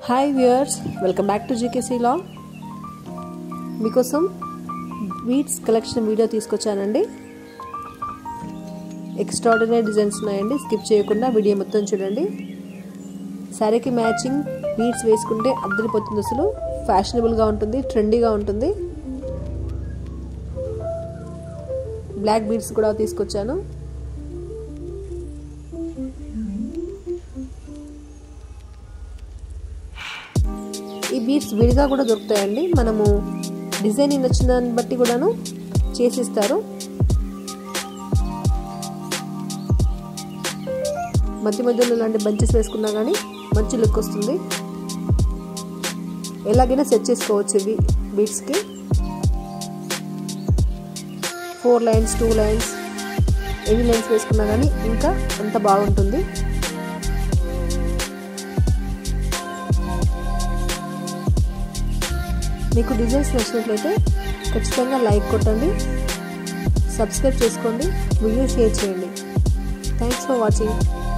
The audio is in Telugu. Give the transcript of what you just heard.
hi viewers welcome back to GKC లా మీకోసం బీట్స్ కలెక్షన్ వీడియో తీసుకొచ్చానండి ఎక్స్ట్రాడినరీ డిజైన్స్ ఉన్నాయండి స్కిప్ చేయకుండా వీడియో మొత్తం చూడండి శారీకి మ్యాచింగ్ బీట్స్ వేసుకుంటే అద్దరిపోతుంది అసలు ఫ్యాషనబుల్గా ఉంటుంది ట్రెండీగా ఉంటుంది బ్లాక్ బీడ్స్ కూడా తీసుకొచ్చాను ఈ బీడ్స్ విడిగా కూడా దొరుకుతాయండి మనము డిజైనింగ్ నచ్చిన దాన్ని బట్టి కూడాను చేసిస్తారు మధ్య మధ్యలో ఇలాంటి బంచెస్ వేసుకున్నా కానీ మంచి లుక్ వస్తుంది ఎలాగైనా సెట్ చేసుకోవచ్చు ఇవి బీడ్స్కి ఫోర్ లైన్స్ టూ లైన్స్ ఎన్ని లైన్స్ వేసుకున్నా కానీ ఇంకా అంత బాగుంటుంది మీకు డిజైన్స్ నచ్చినట్లయితే ఖచ్చితంగా లైక్ కొట్టండి సబ్స్క్రైబ్ చేసుకోండి వీడియో షేర్ చేయండి థ్యాంక్స్ ఫర్ వాచింగ్